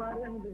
பறந்து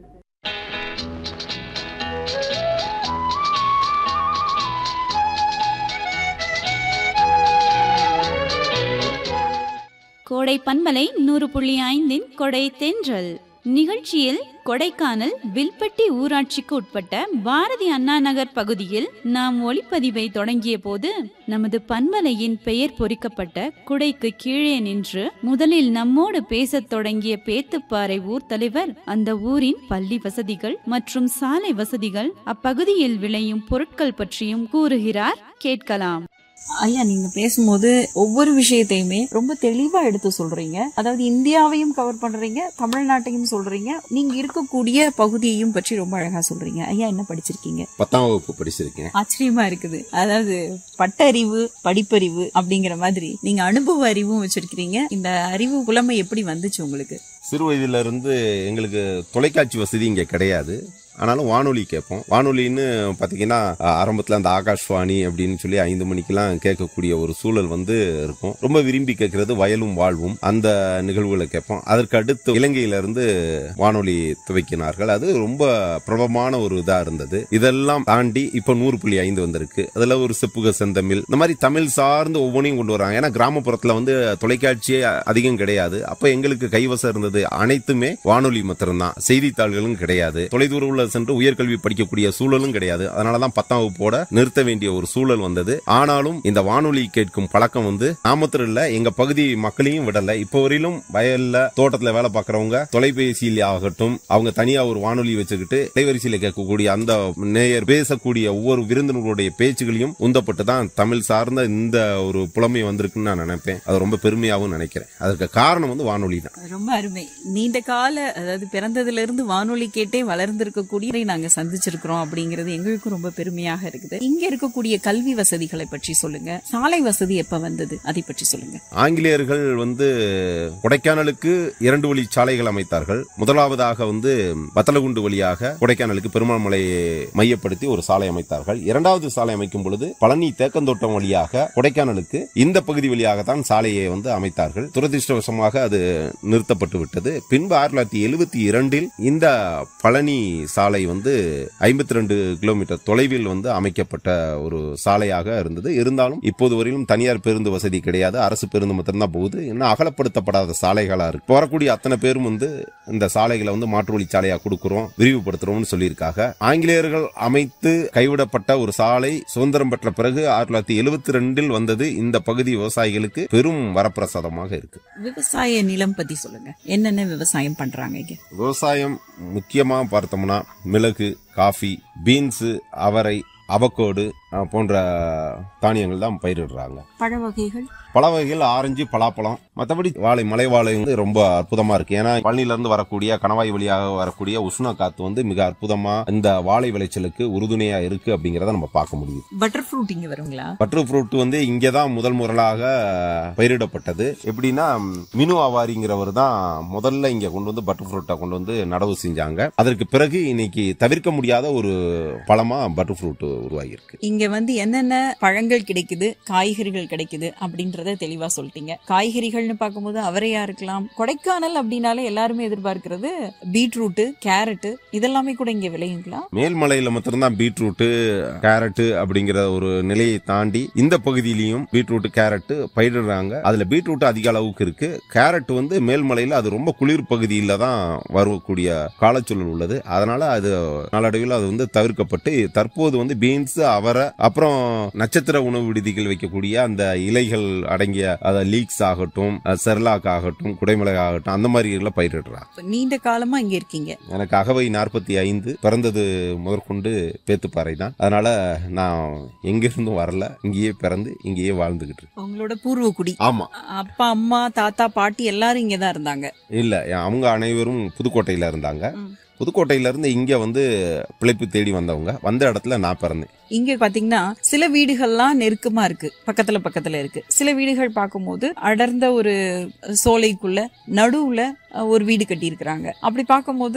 கோடை பண்பலை நூறு புள்ளி ஐந்தின் கொடை தென்றல் நிகழ்ச்சியில் கொடைக்கானல் வில்பட்டி ஊராட்சிக்கு உட்பட்ட பாரதி அண்ணா நகர் பகுதியில் நாம் ஒளிப்பதிவை தொடங்கிய போது நமது பண்பலையின் பெயர் பொறிக்கப்பட்ட குடைக்கு கீழே நின்று முதலில் நம்மோடு பேசத் தொடங்கிய பேத்துப்பாறை ஊர் தலைவர் அந்த ஊரின் பள்ளி வசதிகள் மற்றும் சாலை வசதிகள் அப்பகுதியில் விளையும் பொருட்கள் பற்றியும் கூறுகிறார் கேட்கலாம் ஐயா நீங்க பேசும்போது ஒவ்வொரு விஷயத்தையுமே ரொம்ப தெளிவா எடுத்து சொல்றீங்க அதாவது இந்தியாவையும் கவர் பண்றீங்க தமிழ்நாட்டையும் சொல்றீங்க நீங்க இருக்கக்கூடிய பகுதியையும் பற்றி ரொம்ப அழகா சொல்றீங்க ஐயா என்ன படிச்சிருக்கீங்க பத்தாம் வகுப்பு படிச்சிருக்கேன் ஆச்சரியமா இருக்குது அதாவது பட்டறிவு படிப்பறிவு அப்படிங்கிற மாதிரி நீங்க அனுபவ அறிவும் வச்சிருக்கிறீங்க இந்த அறிவு புலமை எப்படி வந்துச்சு உங்களுக்கு சிறு வயதுல இருந்து எங்களுக்கு தொலைக்காட்சி வசதி இங்க கிடையாது ஆனாலும் வானொலி கேட்போம் வானொலின்னு பாத்தீங்கன்னா அஹ், ஆரம்பத்துல அந்த ஆகாஷ்வாணி அப்படின்னு சொல்லி ஐந்து மணிக்கெல்லாம் கேட்கக்கூடிய ஒரு சூழல் வந்து இருக்கும் ரொம்ப விரும்பி கேட்கறது வயலும் வாழ்வும் அந்த நிகழ்வுகளை கேட்போம் அதற்கு அடுத்து இலங்கையில இருந்து வானொலி துவக்கினார்கள் அது ரொம்ப பிரபலமான ஒரு இதா இருந்தது இதெல்லாம் தாண்டி இப்ப நூறு புள்ளி ஐந்து வந்திருக்கு அதுல ஒரு செப்புக செந்தமிழ் இந்த மாதிரி தமிழ் சார்ந்து ஒவ்வொன்றையும் கொண்டு வராங்க ஏன்னா கிராமப்புறத்துல வந்து தொலைக்காட்சியே அதிகம் கிடையாது அப்ப எங்களுக்கு கைவசம் இருந்தது அனைத்துமே வானொலி மாத்திரம்தான் செய்தித்தாள்களும் கிடையாது தொலைதூர சென்று உயர்கல்வி படிக்கக்கூடிய சூழலும் கிடையாது அதனாலதான் பத்தாம் வகுப்போட நிறுத்த வேண்டிய ஒரு சூழல் வந்தது ஆனாலும் இந்த வானொலி கேட்கும் பழக்கம் வந்து நாமத்தில் இல்ல எங்க பகுதி மக்களையும் விடல இப்ப வரையிலும் வயல்ல தோட்டத்துல வேலை பார்க்கறவங்க தொலைபேசியில் ஆகட்டும் அவங்க தனியா ஒரு வானொலி வச்சுக்கிட்டு அலைவரிசையில கேட்கக்கூடிய அந்த நேயர் பேசக்கூடிய ஒவ்வொரு விருந்தினர்களுடைய பேச்சுகளையும் உந்தப்பட்டு தான் தமிழ் சார்ந்த இந்த ஒரு புலமை வந்திருக்குன்னு நான் நினைப்பேன் அது ரொம்ப பெருமையாகவும் நினைக்கிறேன் அதற்கு காரணம் வந்து வானொலி தான் ரொம்ப அருமை நீண்ட கால அதாவது பிறந்ததுல இருந்து வானொலி கேட்டே வளர்ந்திருக்கக்கூடிய நாங்க சந்திச்சிருக்கிறோம் அப்படிங்கிறது எங்களுக்கும் ரொம்ப பெருமையாக இருக்குது இங்க இருக்கக்கூடிய கல்வி வசதிகளை பற்றி சொல்லுங்க சாலை வசதி எப்ப வந்தது அதை பற்றி சொல்லுங்க ஆங்கிலேயர்கள் வந்து கொடைக்கானலுக்கு இரண்டு வழி சாலைகள் அமைத்தார்கள் முதலாவதாக வந்து வத்தலகுண்டு வழியாக கொடைக்கானலுக்கு பெருமாள் மலையை மையப்படுத்தி ஒரு சாலை அமைத்தார்கள் இரண்டாவது சாலை அமைக்கும் பொழுது பழனி தேக்கந்தோட்டம் வழியாக கொடைக்கானலுக்கு இந்த பகுதி வழியாக தான் சாலையை வந்து அமைத்தார்கள் துரதிருஷ்டவசமாக அது நிறுத்தப்பட்டு விட்டது பின்பு ஆயிரத்தி தொள்ளாயிரத்தி எழுபத்தி இரண்டில் இந்த பழனி சாலை வந்து ஐம்பத்தி ரெண்டு கிலோமீட்டர் தொலைவில் வந்து அமைக்கப்பட்ட ஒரு சாலையாக இருந்தது இருந்தாலும் இப்போது வரையிலும் தனியார் பேருந்து வசதி கிடையாது அரசு பேருந்து மட்டும்தான் போகுது இன்னும் அகலப்படுத்தப்படாத சாலைகளா இருக்கு இப்ப வரக்கூடிய அத்தனை பேரும் வந்து இந்த சாலைகளை வந்து மாற்று வழி சாலையா கொடுக்கிறோம் விரிவுபடுத்துறோம்னு சொல்லியிருக்காங்க ஆங்கிலேயர்கள் அமைத்து கைவிடப்பட்ட ஒரு சாலை சுதந்திரம் பெற்ற பிறகு ஆயிரத்தி தொள்ளாயிரத்தி எழுபத்தி ரெண்டில் வந்தது இந்த பகுதி விவசாயிகளுக்கு பெரும் வரப்பிரசாதமாக இருக்கு விவசாய நிலம் பத்தி சொல்லுங்க என்னென்ன விவசாயம் பண்றாங்க இங்க விவசாயம் முக்கியமா பார்த்தோம்னா மிளகு காஃபி பீன்ஸ் அவரை அவக்கோடு அஹ், போன்ற தானியங்கள் தான் பயிரிடுறாங்க பழ வகைகள் பல வகைகள் ஆரஞ்சு பலாப்பழம் மற்றபடி வாழை மலை வாழை வந்து ரொம்ப அற்புதமா இருக்கு ஏன்னா பழனில இருந்து வரக்கூடிய கணவாய் வழியாக வரக்கூடிய உஷ்ண காத்து வந்து மிக அற்புதமா இந்த வாழை விளைச்சலுக்கு உறுதுணையா இருக்கு அப்படிங்கறத நம்ம பார்க்க முடியுது பட்டர் ஃப்ரூட் இங்க வருங்களா பட்டர் ஃப்ரூட் வந்து இங்கே தான் முதல் முறையாக பயிரிடப்பட்டது எப்படின்னா மினு அவாரிங்கிறவர் தான் முதல்ல இங்க கொண்டு வந்து பட்டர் ஃப்ரூட்டை கொண்டு வந்து நடவு செஞ்சாங்க அதற்கு பிறகு இன்னைக்கு தவிர்க்க முடியாத ஒரு பழமா பட்டர் ஃப்ரூட் உருவாகியிருக்கு இங்க வந்து என்னென்ன பழங்கள் கிடைக்குது காய்கறிகள் கிடைக்குது அப்படின்றத தெளிவா சொல்லிட்டீங்க காய்கறிகள்னு பார்க்கும்போது அவரையா இருக்கலாம் கொடைக்கானல் அப்படின்னாலே எல்லாருமே எதிர்பார்க்கிறது பீட்ரூட்டு கேரட்டு இதெல்லாமே கூட இங்க விளையுங்களா மேல்மலையில மாத்திரம்தான் பீட்ரூட்டு கேரட்டு அப்படிங்கிற ஒரு நிலையை தாண்டி இந்த பகுதியிலையும் பீட்ரூட் கேரட் பயிரிடுறாங்க அதுல பீட்ரூட் அதிக அளவுக்கு இருக்கு கேரட் வந்து மேல்மலையில அது ரொம்ப குளிர் பகுதியில தான் வரக்கூடிய காலச்சூழல் உள்ளது அதனால அது நாளடைவில் அது வந்து தவிர்க்கப்பட்டு தற்போது வந்து பீன்ஸ் அவரை அப்புறம் நட்சத்திர உணவு விடுதிகள் வைக்கக்கூடிய அந்த இலைகள் அடங்கிய அத லீக்ஸ் ஆகட்டும் செர்லாக் ஆகட்டும் குடைமிளகு ஆகட்டும் அந்த மாதிரி எல்லாம் பயிரிடுறாங்க இப்ப நீண்ட காலமா இங்க இருக்கீங்க எனக்கு அகவை நாற்பத்தி ஐந்து பிறந்தது முதற்கொண்டு பேத்துப்பாறை தான் அதனால நான் எங்கிருந்தும் வரல இங்கேயே பிறந்து இங்கேயே வாழ்ந்துகிட்டு இருக்கேன் உங்களோட பூர்வ குடி ஆமா அப்பா அம்மா தாத்தா பாட்டி எல்லாரும் இங்க தான் இருந்தாங்க இல்ல அவங்க அனைவரும் புதுக்கோட்டையில இருந்தாங்க ம். புதுக்கோட்டையில இருந்து இங்க வந்து பிழைப்பு தேடி வந்தவங்க வந்த இடத்துல நான் பிறந்தேன் இங்க பாத்தீங்கன்னா சில வீடுகள்லாம் நெருக்கமா இருக்கு பக்கத்துல பக்கத்துல இருக்கு சில வீடுகள் பார்க்கும்போது அடர்ந்த ஒரு சோலைக்குள்ள நடுவுல அஹ், ஒரு வீடு கட்டி இருக்கிறாங்க அப்படி பார்க்கும்போது